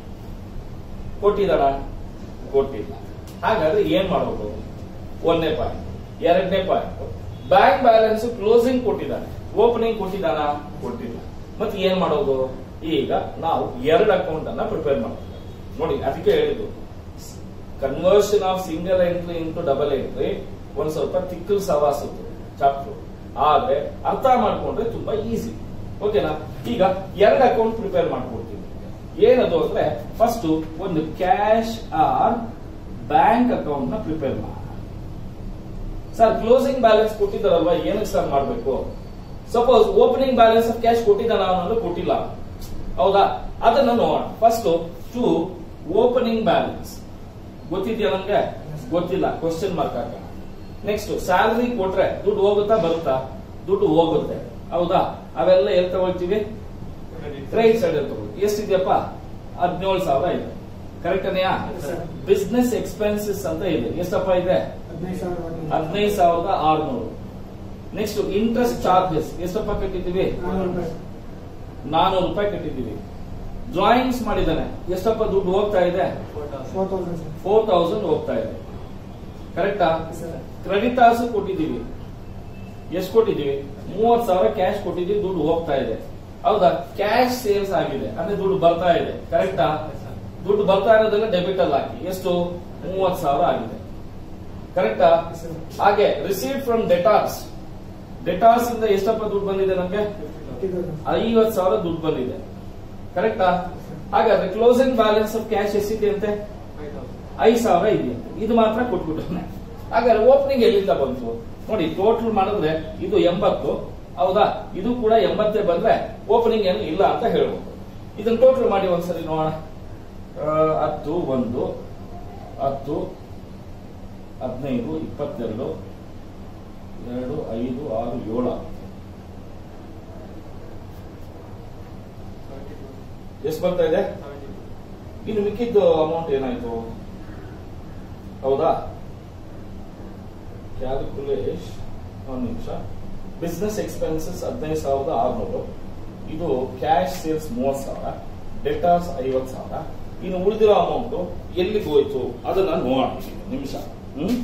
ಕೊಟ್ಟಿದಾರ ಕೊಟ್ಟಿಲ್ಲ ಹಾಗಾದ್ರೆ ಏನ್ ಮಾಡಬೇಕು ಒಂದನೇ ಪಾಯಿಂಟ್ ಎರಡನೇ ಪಾಯಿಂಟ್ ಬ್ಯಾಂಕ್ ಬ್ಯಾಲೆನ್ಸ್ ಕ್ಲೋಸಿಂಗ್ ಕೊಟ್ಟಿದ್ದಾನೆ ಓಪನಿಂಗ್ ಕೊಟ್ಟಿದ್ದಾನ ಕೊಟ್ಟಿಲ್ಲ ಮತ್ತೆ ಏನ್ ಮಾಡೋದು ಈಗ ನಾವು ಎರಡು ಅಕೌಂಟ್ ಅನ್ನ ಪ್ರಿಪೇರ್ ಮಾಡಬೇಕು ನೋಡಿ ಅದಕ್ಕೆ ಹೇಳಿದ್ದು conversion of single entry into double entry ಒಂದ್ ಸ್ವಲ್ಪ ತಿಕ್ಕಲ್ ಸವಾಸದ್ದು ಚಾಪ್ಟರ್ ಆದ್ರೆ ಅರ್ಥ ಮಾಡ್ಕೊಂಡ್ರೆ ತುಂಬಾ ಈಸಿ ಓಕೆನಾ ಈಗ ಎರಡು ಅಕೌಂಟ್ ಪ್ರಿಪೇರ್ ಮಾಡ್ಕೊಡ್ತೀವಿ ಏನದು ಅಂದ್ರೆ ಫಸ್ಟ್ ಒಂದು ಕ್ಯಾಶ್ ಆರ್ ಬ್ಯಾಂಕ್ ಅಕೌಂಟ್ ನ ಪ್ರಿಪೇರ್ ಮಾಡ ಸರ್ ಕ್ಲೋಸಿಂಗ್ ಬ್ಯಾಲೆನ್ಸ್ ಕೊಟ್ಟಿದ್ದಾರಲ್ವಾ ಏನಕ್ಕೆ ಸರ್ ಮಾಡಬೇಕು suppose opening balance of cash ಕೊಟ್ಟಿದ್ದಾನ ಅನ್ನೋದು ಕೊಟ್ಟಿಲ್ಲ ಹೌದಾ ಅದನ್ನ ನೋಡೋಣ ಫಸ್ಟ್ ಟು ಓಪನಿಂಗ್ ಬ್ಯಾಲೆನ್ಸ್ ಗೊತ್ತಿದ್ಯಾ ನಮ್ಗೆ ಗೊತ್ತಿಲ್ಲ ಕ್ವಶನ್ ಮಾರ್ಕ್ ಹಾಕೋಣ ನೆಕ್ಸ್ಟ್ ಸ್ಯಾಲರಿ ಕೊಟ್ರೆ ದುಡ್ಡು ಹೋಗುತ್ತಾ ಬರುತ್ತಾ ದುಡ್ಡು ಹೋಗುತ್ತೆ ಹೌದಾ ಅವೆಲ್ಲ ಎಲ್ಲಿ ತಗೊಳ್ತೀವಿ ಕ್ರೆಡಿಟ್ ಸೈಡ್ ಅಲ್ಲಿ ತಗೊಳ್ಳಿ ಎಷ್ಟಿದೆಯಪ್ಪ ಹದಿನೇಳು ಸಾವಿರ ಇದೆ ಕರೆಕ್ಟ್ ಅನೆಯಾ ಬಿಸ್ನೆಸ್ ಎಕ್ಸ್ಪೆನ್ಸಸ್ ಅಂತ ಇದೆ ಎಷ್ಟಪ್ಪ ಇದೆ ಹದಿನೈದು ಸಾವಿರದ ಆರ್ನೂರು ನೆಕ್ಸ್ಟ್ ಇಂಟ್ರೆಸ್ಟ್ ಚಾರ್ಜಸ್ ಎಷ್ಟಪ್ಪ ಕಟ್ಟಿದ್ದೀವಿ ನಾನೂರು ರೂಪಾಯಿ ಕಟ್ಟಿದ್ದೀವಿ ಡ್ರಾಯಿಂಗ್ಸ್ ಮಾಡಿದ್ದಾನೆ ಎಷ್ಟಪ್ಪ ದುಡ್ಡು ಹೋಗ್ತಾ ಇದೆ ಫೋರ್ ತೌಸಂಡ್ ಹೋಗ್ತಾ ಇದೆ ಕರೆಕ್ಟಾ ಕ್ರೆಡಿಟ್ ಆರ್ಸ್ ಕೊಟ್ಟಿದ್ದೀವಿ ಎಷ್ಟು ಕೊಟ್ಟಿದ್ದೀವಿ ಮೂವತ್ ಸಾವಿರ ಕ್ಯಾಶ್ ಕೊಟ್ಟಿದ್ದೀವಿ ದುಡ್ಡು ಹೋಗ್ತಾ ಇದೆ ಹೌದಾ ಕ್ಯಾಶ್ ಸೇಲ್ಸ್ ಆಗಿದೆ ಅಂದ್ರೆ ದುಡ್ಡು ಬರ್ತಾ ಇದೆ ಕರೆಕ್ಟಾ ದುಡ್ಡು ಬರ್ತಾ ಇರೋದೆಲ್ಲ ಡೆಬಿಟ್ ಅಲ್ಲಿ ಹಾಕಿ ಎಷ್ಟು ಮೂವತ್ ಸಾವಿರ ಆಗಿದೆ ಕರೆಕ್ಟಾ ಹಾಗೆ ರಿಸೀವ್ ಫ್ರಮ್ ಡೆಟಾರ್ಸ್ ಡೆಟಾರ್ಸ್ ಇಂದ ಎಷ್ಟಪ್ಪ ದುಡ್ಡು ಬಂದಿದೆ ನಮ್ಗೆ ಐವತ್ ಸಾವಿರ ದುಡ್ಡು ಬಂದಿದೆ ಕರೆಕ್ಟಾ ಹಾಗಾದ್ರೆ ಕ್ಲೋಸಿಂಗ್ ಬ್ಯಾಲೆನ್ಸ್ ಆಫ್ ಕ್ಯಾಶ್ ಎಷ್ಟಿದೆ ಅಂತೆ ಐದು ಸಾವಿರ ಇದೆಯಂತೆ ಇದು ಮಾತ್ರ ಕೊಟ್ಬಿಟ್ಟಾನೆ ಹಾಗಾದ್ರೆ ಓಪನಿಂಗ್ ಎಲ್ಲಿಂದ ಬಂತು ನೋಡಿ ಟೋಟಲ್ ಮಾಡಿದ್ರೆ ಇದು ಎಂಬತ್ತು ಹೌದಾ ಇದು ಕೂಡ ಎಂಬತ್ತೇ ಬಂದ್ರೆ ಓಪನಿಂಗ್ ಏನು ಇಲ್ಲ ಅಂತ ಹೇಳ್ಬೋದು ಇದನ್ನ ಟೋಟಲ್ ಮಾಡಿ ಒಂದ್ಸರಿ ನೋಡೋಣ ಆ, ಹತ್ತು ಒಂದು ಹತ್ತು ಹದಿನೈದು ಇಪ್ಪತ್ತೆರಡು ಎರಡು ಐದು ಆರು ಏಳು ಎಷ್ಟು ಬರ್ತಾ ಇದೆ ಇನ್ನು ಮಿಕ್ಕಿದ್ದು ಅಮೌಂಟ್ ಏನಾಯ್ತು ಹೌದಾ ಕ್ಯಾಲ್ಕುಲೇಷ್ ಒಂದು ನಿಮಿಷ ಬಿಸ್ನೆಸ್ ಎಕ್ಸ್ಪೆನ್ಸಸ್ ಹದಿನೈದು ಸಾವಿರದ ಆರ್ನೂರು ಇದು ಕ್ಯಾಶ್ ಸೇಲ್ಸ್ ಮೂವತ್ ಸಾವಿರ ಡೆಟಾರ್ಸ್ ಐವತ್ ಸಾವಿರ ಇನ್ನು ಉಳಿದಿರೋ ಅಮೌಂಟ್ ಎಲ್ಲಿಗೆ ಹೋಯ್ತು ಅದನ್ನ ನೋಡೋಣ ನಿಮಿಷ ಹ್ಮ್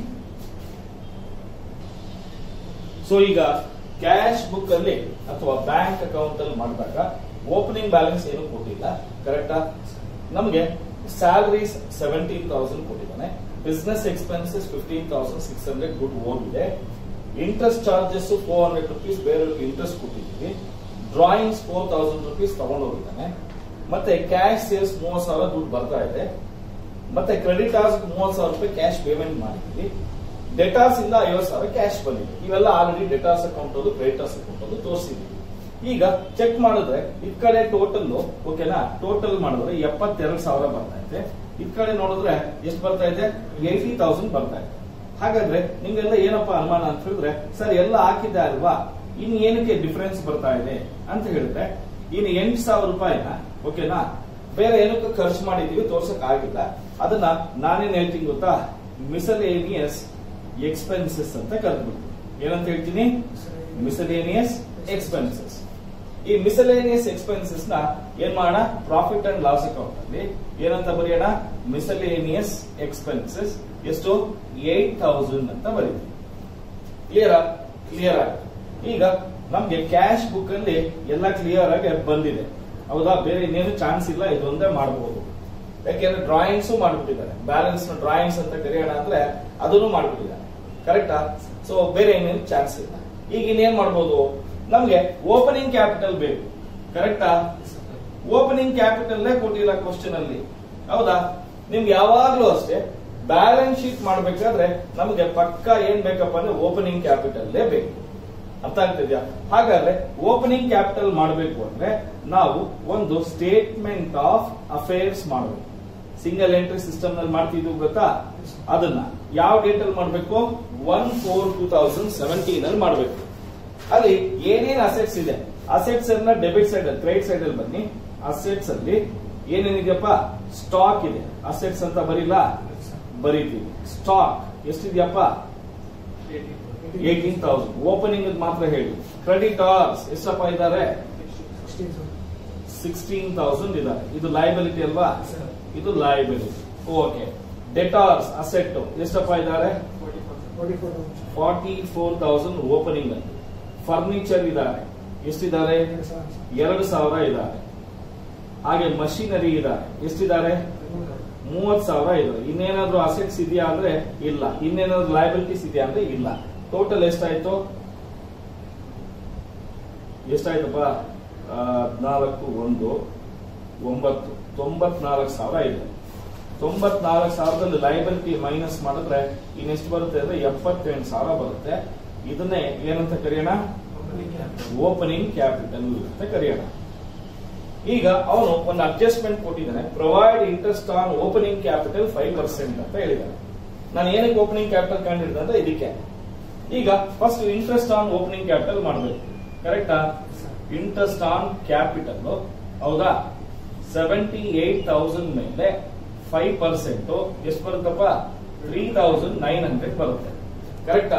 ಸೊ ಈಗ ಕ್ಯಾಶ್ ಬುಕ್ ಅಲ್ಲಿ ಅಥವಾ ಬ್ಯಾಂಕ್ ಅಕೌಂಟ್ ಅಲ್ಲಿ ಮಾಡಿದಾಗ ಓಪನಿಂಗ್ ಬ್ಯಾಲೆನ್ಸ್ ಏನು ಕೊಟ್ಟಿಲ್ಲ ಕರೆಕ್ಟಾ ನಮಗೆ ಸ್ಯಾಲರೀಸ್ ಸೆವೆಂಟೀನ್ ತೌಸಂಡ್ ಕೊಟ್ಟಿದ್ದಾನೆ business expenses fifteen thousand six hundred ದುಡ್ಡು ಹೋಗಿದೆ interest charges four hundred rupees ಬೇರೆಯವ್ರಿಗೆ ಇಂಟ್ರೆಸ್ಟ್ ಕೊಟ್ಟಿದ್ದೀವಿ ಡ್ರಾಯಿಂಗ್ಸ್ ಫೋರ್ ತೌಸಂಡ್ ರುಪೀಸ್ ತಗೊಂಡೋಗಿದ್ದಾನೆ ಮತ್ತೆ ಕ್ಯಾಶ್ ಸೇಲ್ಸ್ ಮೂವತ್ ಸಾವಿರ ದುಡ್ಡು ಬರ್ತಾ ಇದೆ ಮತ್ತೆ ಕ್ರೆಡಿಟ್ ಆರ್ಸ್ ಮೂವತ್ ಸಾವಿರ ರೂಪಾಯಿ ಕ್ಯಾಶ್ ಪೇಮೆಂಟ್ ಮಾಡಿದ್ವಿ ಡೆಟಾರ್ಸ್ ಇಂದ ಐವತ್ ಸಾವಿರ ಕ್ಯಾಶ್ ಬಂದಿದೆ ಇವೆಲ್ಲ ಆಲ್ರೆಡಿ ಡೆಟಾರ್ಸ್ ಅಕೌಂಟ್ ಅದು ಕ್ರೆಡಿಟರ್ಸ್ ಅಕೌಂಟ್ ಅದು ತೋರಿಸಿದ್ವಿ ಈಗ ಚೆಕ್ ಮಾಡಿದ್ರೆ ಈ ಕಡೆ ಟೋಟಲ್ ಓಕೆನಾ ಟೋಟಲ್ ಮಾಡಿದ್ರೆ ಎಪ್ಪತ್ತೆರಡು ಸಾವಿರ ಬರ್ತಾ ಇದೆ ಈ ಕಡೆ ನೋಡಿದ್ರೆ ಎಷ್ಟು ಬರ್ತಾ ಇದೆ ಏಯ್ಟಿ ತೌಸಂಡ್ ಬರ್ತಾ ಇದೆ ಹಾಗಾದ್ರೆ ನಿಮ್ಗೆಲ್ಲ ಏನಪ್ಪಾ ಅನುಮಾನ ಅಂತ ಹೇಳಿದ್ರೆ ಸರ್ ಎಲ್ಲ ಹಾಕಿದ್ದೆ ಅಲ್ವಾ ಇನ್ ಏನಕ್ಕೆ ಡಿಫರೆನ್ಸ್ ಬರ್ತಾ ಇದೆ ಅಂತ ಹೇಳಿದ್ರೆ ಇನ್ನು ಎಂಟು ಸಾವಿರ ರೂಪಾಯಿನ ಓಕೆನಾ ಬೇರೆ ಏನಕ್ಕೆ ಖರ್ಚು ಮಾಡಿದೀವಿ ತೋರ್ಸಕ್ ಆಗಿಲ್ಲ ಅದನ್ನ ನಾನೇನ್ ಹೇಳ್ತೀನಿ ಗೊತ್ತಾ ಮಿಸಲೇನಿಯಸ್ ಎಕ್ಸ್ಪೆನ್ಸಸ್ ಅಂತ ಕರೆದ್ಬಿಟ್ಟು ಏನಂತ ಹೇಳ್ತೀನಿ ಮಿಸಲೇನಿಯಸ್ ಎಕ್ಸ್ಪೆನ್ಸಸ್ ಈ ಮಿಸಲೇನಿಯಸ್ ಎಕ್ಸ್ಪೆನ್ಸಸ್ ನ ಏನ್ ಮಾಡೋಣ ಪ್ರಾಫಿಟ್ ಅಂಡ್ ಲಾಸ್ ಅಕೌಂಟ್ ಅಲ್ಲಿ ಏನಂತ ಬರೆಯೋಣ ಮಿಸಲೇನಿಯಸ್ ಎಕ್ಸ್ಪೆನ್ಸಸ್ ಎಷ್ಟು ಏಟ್ ತೌಸಂಡ್ ಅಂತ ಬರೀತೀವಿ ಕ್ಲಿಯರ್ ಕ್ಲಿಯರ್ ಆಯ್ತು ಈಗ ನಮ್ಗೆ ಕ್ಯಾಶ್ ಬುಕ್ ಅಲ್ಲಿ ಎಲ್ಲ ಕ್ಲಿಯರ್ ಆಗಿ ಬಂದಿದೆ ಹೌದಾ ಬೇರೆ ಇನ್ನೇನು ಚಾನ್ಸ್ ಇಲ್ಲ ಇದೊಂದೇ ಮಾಡಬಹುದು ಯಾಕೆಂದ್ರೆ ಡ್ರಾಯಿಂಗ್ಸ್ ಮಾಡ್ಬಿಟ್ಟಿದ್ದಾರೆ ಬ್ಯಾಲೆನ್ಸ್ ಡ್ರಾಯಿಂಗ್ಸ್ ಅಂತ ಕರೆಯೋಣ ಅಂದ್ರೆ ಅದನ್ನು ಮಾಡ್ಬಿಟ್ಟಿದ್ದಾರೆ ಕರೆಕ್ಟಾ ಸೊ ಬೇರೆ ಇನ್ನೇನು ಚಾನ್ಸ್ ಇಲ್ಲ ಈಗ ಇನ್ನೇನ್ ಮಾಡ್ಬೋದು ನಮ್ಗೆ ಓಪನಿಂಗ್ ಕ್ಯಾಪಿಟಲ್ ಬೇಕು ಕರೆಕ್ಟಾ ಓಪನಿಂಗ್ ಕ್ಯಾಪಿಟಲ್ ಕೊಟ್ಟಿಲ್ಲ ಕ್ವಶನ್ ಅಲ್ಲಿ ಹೌದಾ ನಿಮ್ಗೆ ಯಾವಾಗ್ಲೂ ಅಷ್ಟೇ ಬ್ಯಾಲೆನ್ಸ್ ಶೀಟ್ ಮಾಡ್ಬೇಕಾದ್ರೆ ನಮ್ಗೆ ಪಕ್ಕ ಏನ್ ಬೇಕಪ್ಪ ಅಂದ್ರೆ ಓಪನಿಂಗ್ ಕ್ಯಾಪಿಟಲ್ ಬೇಕು ಅರ್ಥ ಆಗ್ತಿದ್ಯಾ ಹಾಗಾದ್ರೆ ಓಪನಿಂಗ್ ಕ್ಯಾಪಿಟಲ್ ಮಾಡಬೇಕು ಅಂದ್ರೆ ನಾವು ಒಂದು ಸ್ಟೇಟ್ಮೆಂಟ್ ಆಫ್ ಅಫೇರ್ಸ್ ಮಾಡಬೇಕು ಸಿಂಗಲ್ ಎಂಟ್ರಿ ಸಿಸ್ಟಮ್ ನಲ್ಲಿ ಮಾಡ್ತಿದ್ವು ಗೊತ್ತಾ ಅದನ್ನ ಯಾವ ಡೇಟ್ ಅಲ್ಲಿ ಮಾಡಬೇಕು one four two thousand seventeen ಅಲ್ಲಿ ಮಾಡಬೇಕು ಅಲ್ಲಿ ಏನೇನ್ ಅಸೆಟ್ಸ್ ಇದೆ ಅಸೆಟ್ಸ್ ಅನ್ನ ಡೆಬಿಟ್ ಸೈಡ್ ಅಲ್ಲಿ ಕ್ರೆಡಿಟ್ ಸೈಡ್ ಅಲ್ಲಿ ಬನ್ನಿ ಅಸೆಟ್ಸ್ ಅಲ್ಲಿ ಏನೇನಿದೆಯಪ್ಪ ಸ್ಟಾಕ್ ಇದೆ ಅಸೆಟ್ಸ್ ಅಂತ ಬರಿಲ್ಲ ಬರೀತೀವಿ ಸ್ಟಾಕ್ ಎಷ್ಟಿದೆಯಪ್ಪ ಏಟೀನ್ ತೌಸಂಡ್ ಓಪನಿಂಗ್ ಮಾತ್ರ ಹೇಳಿ ಕ್ರೆಡಿಟಾರ್ಸ್ ಎಷ್ಟಪ್ಪ ಇದ್ದಾರೆ ಸಿಕ್ಸ್ಟೀನ್ ತೌಸಂಡ್ ಇದ್ದಾರೆ ಇದು ಲಯಬಿಲಿಟಿ ಅಲ್ವಾ ಇದು ಲಯಬಿಲಿಟಿ ಓಕೆ ಡೆಟಾರ್ಸ್ ಅಸೆಟ್ ಎಷ್ಟಪ್ಪ ಇದ್ದಾರೆ ಫಾರ್ಟಿ ಫೋರ್ ತೌಸಂಡ್ ಓಪನಿಂಗ್ ಅಲ್ಲಿ ಫರ್ನಿಚರ್ ಇದ್ದಾರೆ ಎಷ್ಟಿದ್ದಾರೆ ಎರಡು ಸಾವಿರ ಇದ್ದಾರೆ ಹಾಗೆ ಮಷಿನರಿ ಇದ್ದಾರೆ ಎಷ್ಟಿದ್ದಾರೆ ಮೂವತ್ ಸಾವಿರ ಇದ್ದಾರೆ ಇನ್ನೇನಾದ್ರೂ ಅಸೆಟ್ಸ್ ಇದೆಯಾ ಅಂದ್ರೆ ಇಲ್ಲ ಇನ್ನೇನಾದ್ರೂ ಲಯಬಿಲಿಟೀಸ್ ಇದೆಯಾ ಅಂದ್ರೆ ಇಲ್ಲ ಟೋಟಲ್ ಎಷ್ಟಾಯ್ತು ಎಷ್ಟಾಯ್ತಪ್ಪ ಹದಿನಾಲ್ಕು ಒಂದು ಒಂಬತ್ತು ತೊಂಬತ್ನಾಲ್ಕು ಸಾವಿರ ಇದೆ ತೊಂಬತ್ನಾಲ್ಕು ಸಾವಿರದಲ್ಲಿ ಲಯಬಿಲಿಟಿ ಮೈನಸ್ ಮಾಡಿದ್ರೆ ಇನ್ನೆಷ್ಟು ಬರುತ್ತೆ ಅಂದ್ರೆ ಎಪ್ಪತ್ತೆಂಟು ಸಾವಿರ ಬರುತ್ತೆ ಇದನ್ನೇ ಏನಂತ ಕರೆಯೋಣ ಓಪನಿಂಗ್ ಕ್ಯಾಪಿಟಲ್ ಅಂತ ಕರೆಯೋಣ ಈಗ ಅವನು ಒಂದು ಅಡ್ಜಸ್ಟ್ಮೆಂಟ್ ಕೊಟ್ಟಿದ್ದಾನೆ provide interest on opening capital five percent ಅಂತ ಹೇಳಿದ್ದಾನೆ ನಾನು ಏನಕ್ಕೆ ಓಪನಿಂಗ್ ಕ್ಯಾಪಿಟಲ್ ಕಂಡಿಡ್ದೆ ಅಂದ್ರೆ ಇದಕ್ಕೆ ಈಗ first interest on opening capital ಮಾಡಬೇಕು ಕರೆಕ್ಟಾ ಇಂಟ್ರೆಸ್ಟ್ ಆನ್ ಕ್ಯಾಪಿಟಲ್ ಹೌದಾ ಸೆವೆಂಟಿ ಏಟ್ ತೌಸಂಡ್ ಮೇಲೆ ಫೈವ್ ಪರ್ಸೆಂಟ್ ಎಷ್ಟು ಬರುತ್ತಪ್ಪ ತ್ರೀ ತೌಸಂಡ್ ನೈನ್ ಹಂಡ್ರೆಡ್ ಬರುತ್ತೆ ಕರೆಕ್ಟಾ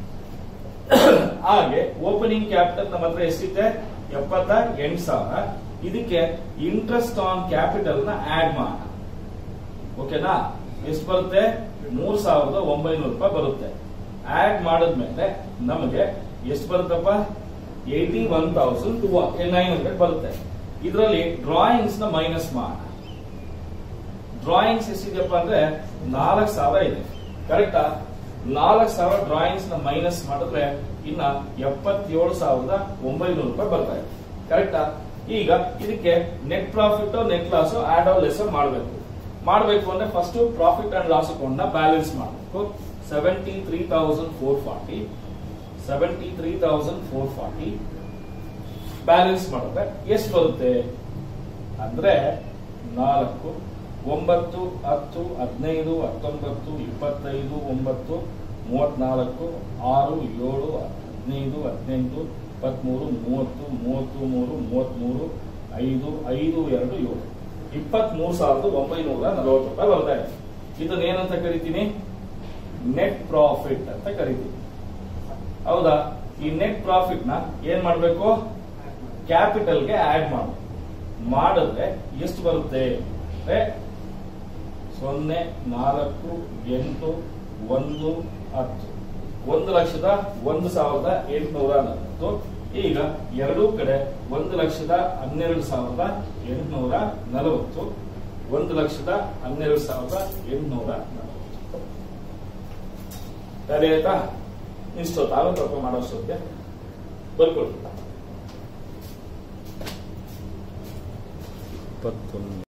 ಹಾಗೆ ಓಪನಿಂಗ್ ಕ್ಯಾಪಿಟಲ್ ನಮ್ಮ ಹತ್ರ ಎಷ್ಟಿದೆ ಎಪ್ಪತ್ತ ಎಂಟು ಸಾವಿರ ಇದಕ್ಕೆ ಇಂಟ್ರೆಸ್ಟ್ ಆನ್ ಕ್ಯಾಪಿಟಲ್ ನ ಆಡ್ ಮಾಡೋಣ ಓಕೆನಾ ಎಷ್ಟು ಬರುತ್ತೆ ಮೂರ್ ಸಾವಿರದ ಒಂಬೈನೂರು ರೂಪಾಯಿ ಬರುತ್ತೆ ಆಡ್ ಮಾಡಿದ್ಮೇಲೆ ನಮಗೆ ಎಷ್ಟು ಬರುತ್ತಪ್ಪ eighty one thousand two nine hundred ಬರುತ್ತೆ ಇದರಲ್ಲಿ ಡ್ರಾಯಿಂಗ್ಸ್ ನ ಮೈನಸ್ ಮಾಡಿ ಡ್ರಾಯಿಂಗ್ಸ್ ಎಷ್ಟಿದೆಯಪ್ಪ ಅಂದ್ರೆ ನಾಲ್ಕು ಸಾವಿರ ಇದೆ ಕರೆಕ್ಟಾ ನಾಲ್ಕು ಸಾವಿರ ಡ್ರಾಯಿಂಗ್ಸ್ ನ ಮೈನಸ್ ಮಾಡಿದ್ರೆ ಇನ್ನ ಎಪ್ಪತ್ತೇಳು ಸಾವಿರದ ಒಂಬೈನೂರು ರೂಪಾಯಿ ಬರ್ತಾ ಇದೆ ಕರೆಕ್ಟಾ ಈಗ ಇದಕ್ಕೆ net profit net loss add or less ಮಾಡಬೇಕು ಮಾಡಬೇಕು ಅಂದ್ರೆ first profit and loss account ನ ಬ್ಯಾಲೆನ್ಸ್ ಮಾಡಬೇಕು seventy three thousand four forty seventy three thousand four forty balance ಮಾಡಿದ್ರೆ ಎಷ್ಟು ಬರುತ್ತೆ ಅಂದ್ರೆ ನಾಲ್ಕು ಒಂಬತ್ತು ಹತ್ತು ಹದಿನೈದು ಹತ್ತೊಂಬತ್ತು ಇಪ್ಪತ್ತೈದು ಒಂಬತ್ತು ಮೂವತ್ನಾಲ್ಕು ಆರು ಏಳು ಹದಿನೈದು ಹದಿನೆಂಟು ಇಪ್ಪತ್ಮೂರು ಮೂವತ್ತು ಮೂವತ್ತು ಮೂರು ಮೂವತ್ಮೂರು ಐದು ಐದು ಎರಡು ಏಳು ಇಪ್ಪತ್ಮೂರು ಸಾವಿರದ ಒಂಬೈನೂರ ನಲವತ್ತು ರೂಪಾಯಿ ಬರ್ತಾ ಇದೆ ಇದನ್ನ ಏನಂತ ಕರಿತೀನಿ ನೆಟ್ ಪ್ರಾಫಿಟ್ ಅಂತ ಕರಿತೀನಿ ಹೌದಾ ಈ ನೆಟ್ ಪ್ರಾಫಿಟ್ ನ ಏನ್ ಮಾಡ್ಬೇಕು ಕ್ಯಾಪಿಟಲ್ಗೆ ಆಡ್ ಮಾಡು ಮಾಡಿದ್ರೆ ಎಷ್ಟು ಬರುತ್ತೆ ಅಂದ್ರೆ ಸೊನ್ನೆ ನಾಲ್ಕು ಎಂಟು ಒಂದು ಹತ್ತು ಒಂದು ಲಕ್ಷದ ಒಂದು ಸಾವಿರದ ಎಂಟುನೂರ ನಲವತ್ತು ಈಗ ಎರಡೂ ಕಡೆ ಒಂದು ಲಕ್ಷದ ಹನ್ನೆರಡು ಸಾವಿರದ ಎಂಟುನೂರ ನಲವತ್ತು ಒಂದು ಲಕ್ಷದ ಹನ್ನೆರಡು ಸಾವಿರದ ಎಂಟುನೂರ ನಲವತ್ತು ಸರಿ ಆಯ್ತಾ ಇಷ್ಟೊತ್ತಾಗುತ್ತೆ ಸ್ವಲ್ಪ ಮಾಡೋಷ್ಟೊತ್ತಿಗೆ ಬರ್ಕೊಳ್ತೀನಿ ಇಪ್ಪತ್ತೊಂದು